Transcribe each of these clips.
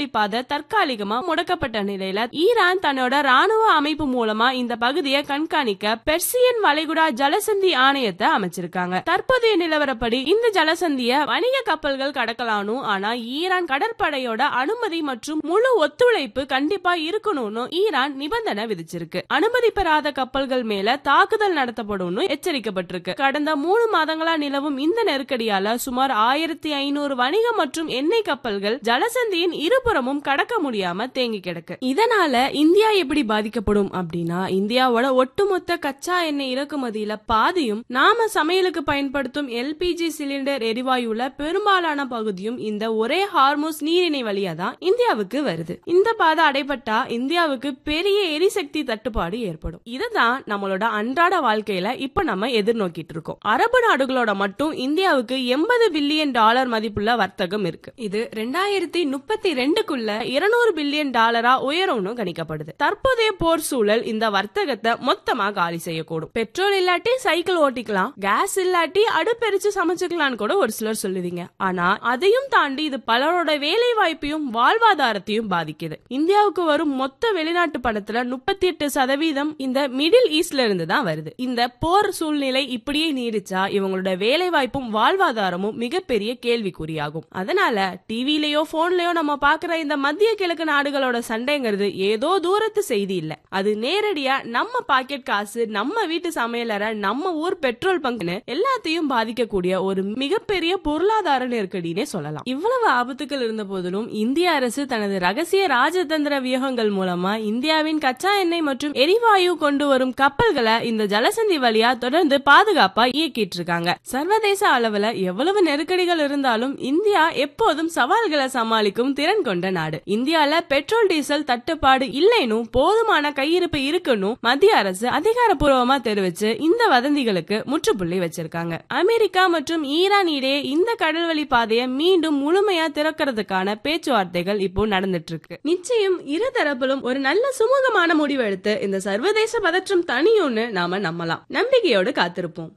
கடல்வழி பாதை தற்காலிகமா முடக்கப்பட்ட நிலையில ஈரான் தன்னோட ராணுவ அமைப்பு மூலமா இந்த பகுதியை கண்காணிக்க பெர்சியன் வளைகுடா ஜலசந்தி ஆணையத்தை அமைச்சிருக்காங்க தற்போதைய நிலவரப்படி இந்த ஜலசந்திய வணிக கப்பல்கள் கடக்கலானும் ஆனா ஈரான் கடற்படையோட அனுமதி மற்றும் முழு ஒத்துழைப்பு கண்டிப்பா இருக்கணும்னு ஈரான் நிபந்தனை விதிச்சிருக்கு அனுமதி பெறாத கப்பல்கள் மேல தாக்குதல் நடத்தப்படும்னு எச்சரிக்கப்பட்டிருக்கு கடந்த மூணு மாதங்களா நிலவும் இந்த நெருக்கடியால சுமார் ஆயிரத்தி ஐநூறு வணிக மற்றும் எண்ணெய் கப்பல்கள் ஜலசந்தியின் இருபுறமும் கடக்க முடியாம தேங்கி கிடக்கு இதனால இந்தியா எப்படி பாதிக்கப்படும் அப்படின்னா இந்தியாவோட ஒட்டுமொத்த கச்சா எண்ணெய் இறக்குமதியில பாதியும் நாம சமையலுக்கு பயன்படுத்தும் எல்பிஜி சிலிண்டர் எரிவாயுல பெரும்பாலான பகுதியும் இந்த ஒரே ஹார்மோஸ் நீரிணை வழியா தான் இந்தியாவுக்கு வருது இந்த பாதை அடைபட்டா இந்தியாவுக்கு பெரிய எரிசக்தி தட்டுப்பாடு ஏற்படும் இதுதான் நம்மளோட அன்றாட வாழ்க்கையில இப்ப நம்ம எதிர்நோக்கிட்டு இருக்கோம் அரபு நாடுகளோட மட்டும் இந்தியாவுக்கு எண்பது பில்லியன் டாலர் மதிப்புள்ள வர்த்தகம் இருக்கு இது ரெண்டாயிரத்தி முப்பத்தி ரெண்டுக்குள்ள இருநூறு பில்லியன் டாலரா உயரும்னு கணிக்கப்படுது தற்போதைய போர் சூழல் இந்த வர்த்தகத்தை மொத்தமா காலி செய்யக்கூடும் பெட்ரோல் இல்லாட்டி சைக்கிள் ஓட்டிக்கலாம் கேஸ் இல்லாட்டி அடுப்பெரிச்சு சமைச்சுக்கலாம்னு கூட ஒரு சிலர் சொல்லுவீங்க ஆனா அதையும் தாண்டி இது பலரோட வேலை வாய்ப்பையும் வாழ்வாதாரத்தையும் பாதிக்குது இந்தியாவுக்கு வரும் மொத்த வெளிநாட்டு பணத்துல முப்பத்தி எட்டு சதவீதம் இந்த மிடில் ஈஸ்ட்ல இருந்து தான் வருது இந்த போர் சூழ்நிலை இப்படியே நீடிச்சா இவங்களோட வேலை வாய்ப்பும் வாழ்வாதாரமும் மிகப்பெரிய கேள்விக்குறியாகும் அதனால டிவிலயோ போன்லயோ நம்ம பாக்குற இந்த மத்திய கிழக்கு நாடுகளோட சண்டைங்கிறது ஏதோ தூரத்து செய்தி இல்ல அது நேரடியா நம்ம பாக்கெட் காசு நம்ம வீட்டு சமையலற நம்ம ஊர் பெட்ரோல் பங்குன்னு எல்லாத்தையும் பாதிக்கக்கூடிய ஒரு மிகப்பெரிய பொருளாதார நெருக்கடினே சொல்லலாம் இவ்வளவு ஆபத்துக்கள் இருந்த போதிலும் இந்திய அரசு தனது ரகசிய ராஜதந்திர வியூகங்கள் மூலமா இந்தியாவின் கச்சா எண்ணெய் மற்றும் எரிவாயு கொண்டு வரும் கப்பல்களை இந்த ஜலசந்தி வழியா தொடர்ந்து பாதுகாப்பா இயக்கிட்டு இருக்காங்க சர்வதேச அளவுல எவ்வளவு நெருக்கடிகள் இருந்தாலும் இந்தியா எப்போதும் சவால்களை சமாளிக்கும் திறன் கொண்ட நாடு இந்தியால பெட்ரோல் டீசல் தட்டுப்பாடு இல்லைனும் போதுமான கையிருப்பு இருக்குன்னு மத்திய அரசு அதிகாரப்பூர்வமா தெரிவிச்சு இந்த வதந்திகளுக்கு முற்றுப்புள்ளி வச்சிருக்காங்க அமெரிக்கா மற்றும் ஈரான் இடையே இந்த கடல்வழி பாதையை மீண்டும் முழுமையா திறக்கிறதுக்கான பேச்சுவார்த்தைகள் இப்போ நடந்துட்டு இருக்கு நிச்சயம் இரு தரப்பிலும் ஒரு நல்ல சுமூகமான முடிவு எடுத்து இந்த சர்வதேச பதற்றம் தனியும்னு நாம நம்பலாம் நம்பிக்கையோடு காத்திருப்போம்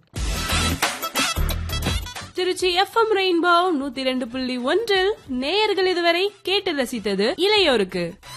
திருச்சி எஃப்எம் ரெயின்போ நூத்தி ரெண்டு புள்ளி ஒன்றில் நேயர்கள் இதுவரை கேட்டு ரசித்தது இளையோருக்கு